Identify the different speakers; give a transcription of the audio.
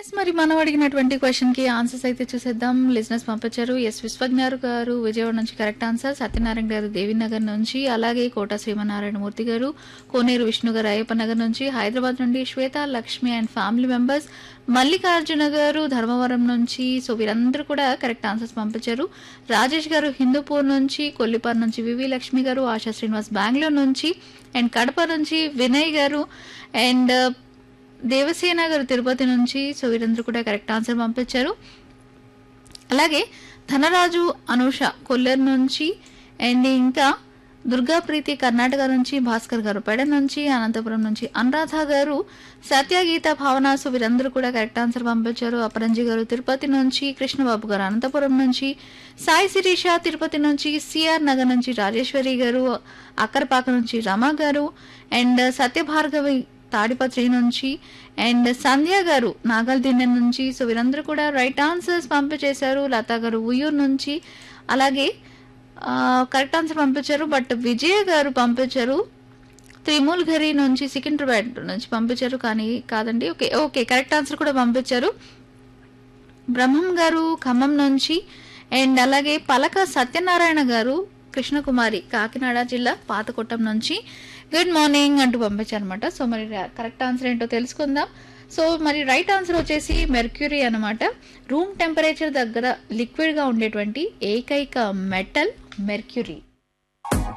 Speaker 1: yes మరి మనం అడిగినటువంటి క్వశ్చన్ కి ఆన్సర్స్ అయితే చూసేద్దాం లిజినెస్ పంపించారు ఎస్ విశ్వజ్ఞారు గారు విజయవాడ నుంచి కరెక్ట్ ఆన్సర్ సత్యనారాయణ గారు దేవీనగర్ నుంచి అలాగే కోట శ్రీమనారాయణమూర్తి గారు కోనేరు విష్ణు గారు అయ్యప్ప నగర్ నుంచి హైదరాబాద్ నుండి Swetha Lakshmi and family members Mallikarjuna గారు ధర్మవరం నుంచి సో వీరందరూ కూడా కరెక్ట్ ఆన్సర్స్ పంపించారు రాజేష్ గారు హిందూపూర్ నుంచి కొల్లిపార్ నుంచి వివి లక్ష్మి గారు ఆశా శ్రీనివాస్ బెంగళూరు నుంచి అండ్ కడప నుంచి వినయ్ గారు అండ్ దేవసేన గారు తిరుపతి నుంచి సో వీరందరూ కూడా కరెక్ట్ ఆన్సర్ పంపించారు అలాగే ధనరాజు అనూష కొల్లూరు నుంచి అండ్ ఇంకా దుర్గాప్రీతి కర్ణాటక నుంచి భాస్కర్ గారు పెడ నుంచి అనంతపురం నుంచి అనురాధ గారు సత్యగీత భావన సో వీరందరూ కూడా కరెక్ట్ ఆన్సర్ పంపించారు అపరంజి గారు తిరుపతి నుంచి కృష్ణబాబు గారు అనంతపురం నుంచి సాయి శిరీష తిరుపతి నుంచి సిఆర్ నగర్ నుంచి రాజేశ్వరి గారు అక్కరపాక నుంచి రమ గారు అండ్ సత్యభార్గవి తాడిపత్రి నుంచి అండ్ సంధ్య గారు నాగల్దిన్నె నుంచి సో వీరందరూ కూడా రైట్ ఆన్సర్స్ పంపించేశారు లతా గారు ఉయ్యూరు నుంచి అలాగే ఆ, కరెక్ట్ ఆన్సర్ పంపించారు బట్ విజయ గారు పంపించారు త్రిమూల్ఘరి నుంచి సికింద్రాబాద్ నుంచి పంపించారు కానీ కాదండి ఓకే ఓకే కరెక్ట్ ఆన్సర్ కూడా పంపించారు బ్రహ్మం గారు ఖమ్మం నుంచి అండ్ అలాగే పలక సత్యనారాయణ గారు కృష్ణకుమారి కాకినాడ జిల్లా పాతకొట్టం నుంచి గుడ్ మార్నింగ్ అంటూ పంపించారు అనమాట సో మరి కరెక్ట్ ఆన్సర్ ఏంటో తెలుసుకుందాం సో మరి రైట్ ఆన్సర్ వచ్చేసి మెర్క్యూరీ అనమాట రూమ్ టెంపరేచర్ దగ్గర లిక్విడ్గా ఉండేటువంటి ఏకైక మెటల్ మెర్క్యూరీ